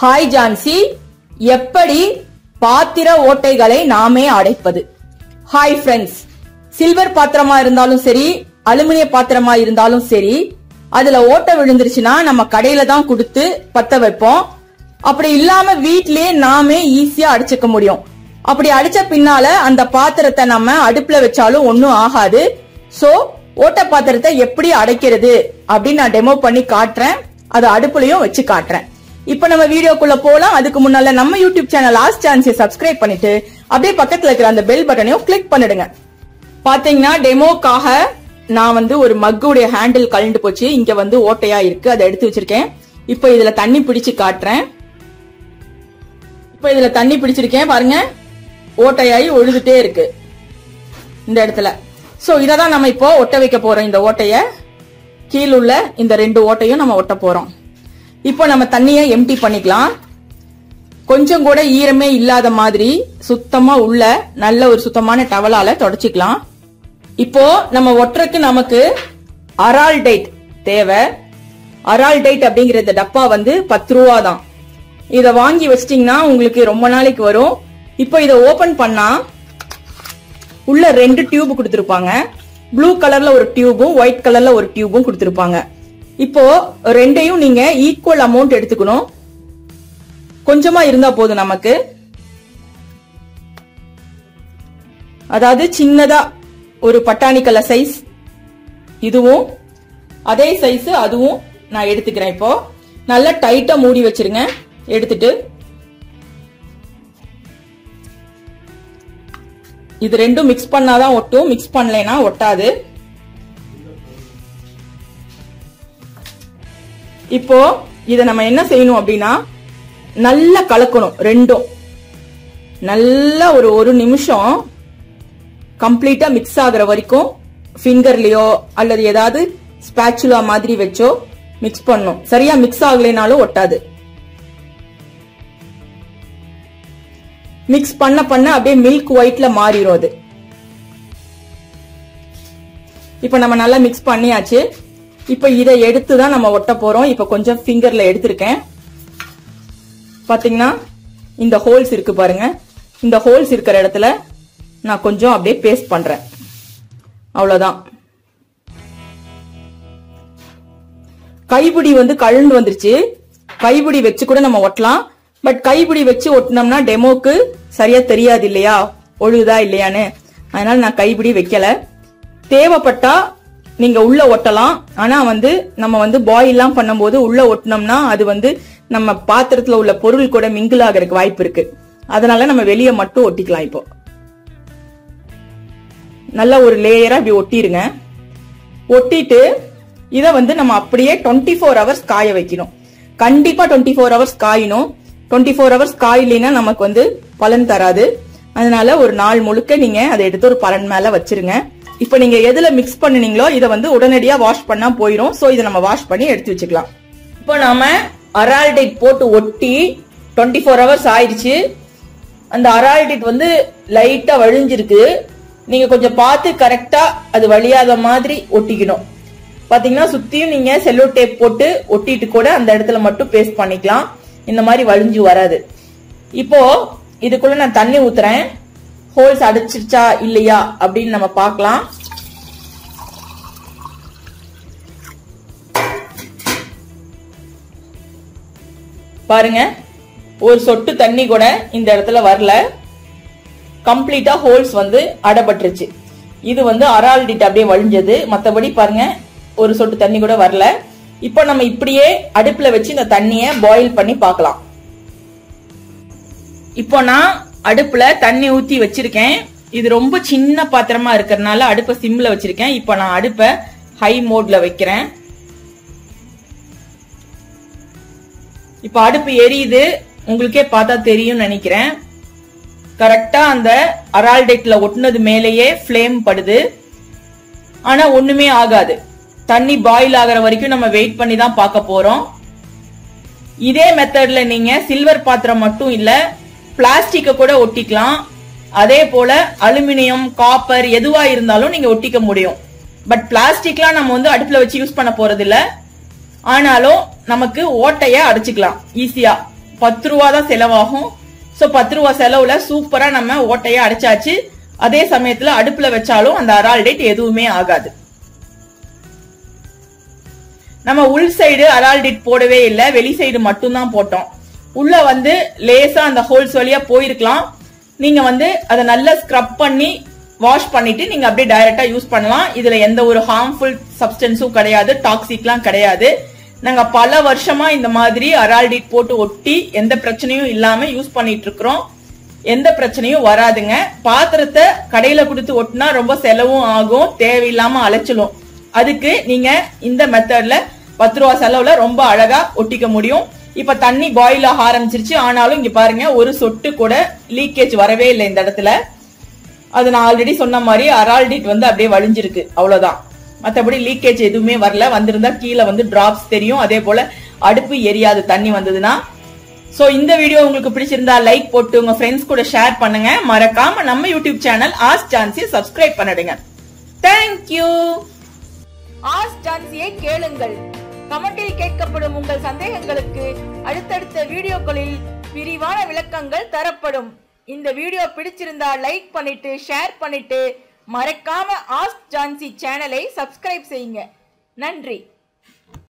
hi Jhansi எப்படி பாத்திர ஓட்டைகளை நாமே அடைப்பது ஹாய் ஃப்ரெண்ட்ஸ் சில்வர் பாத்திரமா இருந்தாலும் சரி அலுமினிய பாத்திரமா இருந்தாலும் சரி அதுல ஓட்டை விழுந்துருச்சுன்னா நம்ம கடையில தான் கொடுத்து பத்த வைப்போம் அப்படி இல்லாம வீட்லயே நாமே ஈஸியா அடிச்சுக்க முடியும் அப்படி அடிச்ச பின்னால அந்த பாத்திரத்தை நம்ம அடுப்புல வச்சாலும் ஒண்ணும் ஆகாது சோ ஓட்ட பாத்திரத்தை எப்படி அடைக்கிறது அப்படின்னு நான் டெமோ பண்ணி காட்டுறேன் அது அடுப்புலயும் வச்சு காட்டுறேன் இப்ப நம்ம வீடியோக்குள்ள போலாம் அதுக்கு முன்னால நம்ம யூடியூப் சேனல் லாஸ்ட் சான்ஸை சப்ஸ்கிரைப் பண்ணிட்டு அப்படியே பக்கத்துல இருக்கிற அந்த பெல் பட்டனையும் கிளிக் பண்ணிடுங்க பாத்தீங்கன்னா டெமோக்காக நான் வந்து ஒரு மக்குடைய ஹேண்டில் கழண்டு போச்சு இங்க வந்து ஓட்டையா இருக்கு அதை எடுத்து வச்சிருக்கேன் இப்போ இதுல தண்ணி பிடிச்சு காட்டுறேன் இப்போ இதுல தண்ணி பிடிச்சிருக்கேன் பாருங்க ஓட்டையாயி ஒழுதுட்டே இருக்கு இந்த இடத்துல சோ இத தான் நம்ம இப்போ ஒட்ட வைக்க போறோம் இந்த ஓட்டைய கீழுள்ள இந்த ரெண்டு ஓட்டையும் நம்ம ஒட்ட போறோம் இப்போ நம்ம தண்ணியை எம்டி பண்ணிக்கலாம் கொஞ்சம் கூட ஈரமே இல்லாத மாதிரி சுத்தமா உள்ள நல்ல ஒரு சுத்தமான டவலால தொடச்சிக்கலாம் இப்போ நம்ம ஒட்டுறக்கு நமக்கு அரால்டைட் தேவை அரால்டைட் அப்படிங்கிற இந்த டப்பா வந்து பத்து ரூபா தான் இத வாங்கி வச்சிட்டீங்கன்னா உங்களுக்கு ரொம்ப நாளைக்கு வரும் இப்போ இத ஓபன் பண்ணா உள்ள ரெண்டு டியூப் கொடுத்திருப்பாங்க ப்ளூ கலர்ல ஒரு டியூபும் ஒயிட் கலர்ல ஒரு டியூபும் கொடுத்திருப்பாங்க இப்போ ரெண்டையும் நீங்க ஈக்குவல் அமௌண்ட் எடுத்துக்கணும் கொஞ்சமா இருந்தா போதும் நமக்கு அதாவது சின்னதா ஒரு பட்டாணி கலர் சைஸ் இதுவும் அதே சைஸ் அதுவும் நான் எடுத்துக்கிறேன் இப்போ நல்லா டைட்டா மூடி வச்சிருங்க எடுத்துட்டு இது ரெண்டும் மிக்ஸ் பண்ணாதான் ஒட்டும் மிக்ஸ் பண்ணலைன்னா ஒட்டாது இப்போ இத நம்ம என்ன செய்யணும் அப்படின்னா நல்லா கலக்கணும் ரெண்டும் நல்லா ஒரு ஒரு நிமிஷம் கம்ப்ளீட்டா மிக்ஸ் ஆகுற வரைக்கும் ஃபிங்கர்லயோ அல்லது ஏதாவது ஸ்பேச்சுலா மாதிரி வச்சோ மிக்ஸ் பண்ணும் சரியா மிக்ஸ் ஆகலைனாலும் ஒட்டாது மிக்ஸ் பண்ண பண்ண அப்படியே மில்க் ஒயிட்ல மாறிடும் அது இப்ப நம்ம நல்லா மிக்ஸ் பண்ணியாச்சு இப்ப இதை எடுத்து தான் நம்ம ஒட்ட போறோம் இப்ப கொஞ்சம் ஃபிங்கர்ல எடுத்திருக்கேன் பாத்தீங்கன்னா இந்த ஹோல்ஸ் இருக்கு பாருங்க இந்த ஹோல்ஸ் இருக்கிற இடத்துல நான் கொஞ்சம் அப்படியே பேஸ்ட் பண்றேன் அவ்வளவுதான் கைப்பிடி வந்து கழண்டு வந்துருச்சு கைப்பிடி வச்சு கூட நம்ம ஒட்டலாம் பட் கைப்பிடி வச்சு ஒட்டினோம்னா டெமோக்கு சரியா தெரியாது இல்லையா ஒழுகுதா இல்லையான்னு அதனால நான் கைப்பிடி வைக்கல தேவைப்பட்டா நீங்க உள்ள ஒட்டலாம் ஆனா வந்து நம்ம வந்து பாயில்லாம் பண்ணும்போது உள்ள ஒட்டினோம்னா அது வந்து நம்ம பாத்திரத்துல உள்ள பொருள் கூட மிங்கிள் ஆகிறதுக்கு வாய்ப்பு இருக்கு அதனால நம்ம வெளியே மட்டும் ஒட்டிக்கலாம் இப்போ நல்ல ஒரு லேயரா இப்படி ஒட்டிருங்க ஒட்டிட்டு இத வந்து நம்ம அப்படியே டுவெண்ட்டி ஃபோர் ஹவர்ஸ் காய வைக்கணும் கண்டிப்பா டுவெண்ட்டி ஃபோர் ஹவர்ஸ் காயணும் டுவெண்ட்டி ஃபோர் ஹவர்ஸ் காயிலைனா நமக்கு வந்து பலன் தராது அதனால ஒரு நாள் முழுக்க நீங்க அதை எடுத்து ஒரு பலன் மேல வச்சிருங்க இப்ப நீங்க எதுல மிக்ஸ் பண்ணுனீங்களோ இதை வந்து உடனடியா வாஷ் பண்ணா போயிடும் சோ இதை நம்ம வாஷ் பண்ணி எடுத்து வச்சுக்கலாம் இப்போ நாம அரால்டைட் போட்டு ஒட்டி டுவெண்ட்டி ஃபோர் ஹவர்ஸ் ஆயிடுச்சு அந்த அரால்டைட் வந்து லைட்டா வழிஞ்சிருக்கு நீங்க கொஞ்சம் பார்த்து கரெக்டா அது வழியாத மாதிரி ஒட்டிக்கணும் பாத்தீங்கன்னா சுத்தியும் நீங்க செல்லோ டேப் போட்டு ஒட்டிட்டு கூட அந்த இடத்துல மட்டும் பேஸ்ட் பண்ணிக்கலாம் இந்த மாதிரி வழிஞ்சு வராது இப்போ இதுக்குள்ள நான் தண்ணி ஊத்துறேன் ஹோல்ஸ் அடைச்சிருச்சா இல்லையா அப்படின்னு நம்ம பார்க்கலாம் பாருங்க ஒரு சொட்டு தண்ணி கூட இந்த இடத்துல வரல கம்ப்ளீட்டா ஹோல்ஸ் வந்து அடப்பட்டுருச்சு இது வந்து அரால்டிட் அப்படியே வழிஞ்சது மத்தபடி பாருங்க ஒரு சொட்டு தண்ணி கூட வரல இப்போ நம்ம இப்படியே அடுப்புல வச்சு இந்த தண்ணிய பாயில் பண்ணி பார்க்கலாம் இப்போ நான் அடுப்புல தண்ணி ஊத்தி வச்சிருக்கேன் இது ரொம்ப சின்ன பாத்திரமா இருக்கறனால அடுப்பை சிம்ல வச்சிருக்கேன் இப்போ நான் அடுப்பை ஹை மோட்ல வைக்கிறேன் இப்போ அடுப்பு எரியுது உங்களுக்கே பார்த்தா தெரியும் நினைக்கிறேன் கரெக்டா அந்த அரால்டெட்ல ஒட்டுனது மேலேயே ஃப்ளேம் படுது ஆனா ஒண்ணுமே ஆகாது தண்ணி பாயில் ஆகிற வரைக்கும் நம்ம வெயிட் பண்ணி தான் பார்க்க போறோம் இதே மெத்தட்ல நீங்க சில்வர் பாத்திரம் மட்டும் இல்ல பிளாஸ்டிக்க கூட ஒட்டிக்கலாம் அதே போல அலுமினியம் காப்பர் எதுவா இருந்தாலும் நீங்க ஒட்டிக்க முடியும் பட் பிளாஸ்டிக்லாம் நம்ம வந்து அடுப்புல வச்சு யூஸ் பண்ண போறது இல்ல ஆனாலும் நமக்கு ஓட்டைய அடைச்சுக்கலாம் ஈஸியா பத்து ரூபா தான் செலவாகும் ஸோ பத்து ரூபா செலவுல சூப்பரா நம்ம ஓட்டையை அடைச்சாச்சு அதே சமயத்துல அடுப்புல வச்சாலும் அந்த அரால்டேட் எதுவுமே ஆகாது நம்ம உள் சைடு அரால்டிட் போடவே இல்லை வெளி சைடு மட்டும்தான் போட்டோம் உள்ள வந்து லேசா அந்த ஹோல்ஸ் வழியா போயிருக்கலாம் நீங்க வந்து அதை நல்லா ஸ்க்ரப் பண்ணி வாஷ் பண்ணிட்டு நீங்க அப்படியே டைரக்டா யூஸ் பண்ணலாம் இதுல எந்த ஒரு ஹார்ம்ஃபுல் சப்ஸ்டன்ஸும் கிடையாது டாக்ஸிக்லாம் கிடையாது நாங்க பல வருஷமா இந்த மாதிரி அரால்டிட் போட்டு ஒட்டி எந்த பிரச்சனையும் இல்லாம யூஸ் பண்ணிட்டு இருக்கிறோம் எந்த பிரச்சனையும் வராதுங்க பாத்திரத்தை கடையில கொடுத்து ஒட்டினா ரொம்ப செலவும் ஆகும் தேவையில்லாம அலைச்சலும் அதுக்கு நீங்க இந்த மெத்தட்ல பத்து ரூபா செலவுல ரொம்ப அழகா ஒட்டிக்க முடியும் இப்ப தண்ணி பாயில் ஆக ஆரம்பிச்சிருச்சு ஆனாலும் இங்க பாருங்க ஒரு சொட்டு கூட லீக்கேஜ் வரவே இல்லை இந்த இடத்துல அது நான் ஆல்ரெடி சொன்ன மாதிரி அரால்டிட் வந்து அப்படியே வழிஞ்சிருக்கு அவ்வளவுதான் மத்தபடி லீக்கேஜ் எதுவுமே வரல வந்திருந்தா கீழே வந்து டிராப்ஸ் தெரியும் அதே போல அடுப்பு எரியாது தண்ணி வந்ததுன்னா சோ இந்த வீடியோ உங்களுக்கு பிடிச்சிருந்தா லைக் போட்டு உங்க ஃப்ரெண்ட்ஸ் கூட ஷேர் பண்ணுங்க மறக்காம நம்ம யூடியூப் சேனல் ஆஸ் சான்சி சப்ஸ்கிரைப் பண்ணிடுங்க தேங்க்யூ ஆஸ் சான்சியை கேளுங்கள் கமெண்டில் கேட்கப்படும் உங்கள் சந்தேகங்களுக்கு அடுத்தடுத்த வீடியோக்களில் விரிவான விளக்கங்கள் தரப்படும் இந்த வீடியோ பிடிச்சிருந்தா லைக் பண்ணிட்டு ஷேர் பண்ணிட்டு மறக்காம ஆஸ் ஜான்சி சேனலை சப்ஸ்கிரைப் செய்யுங்க நன்றி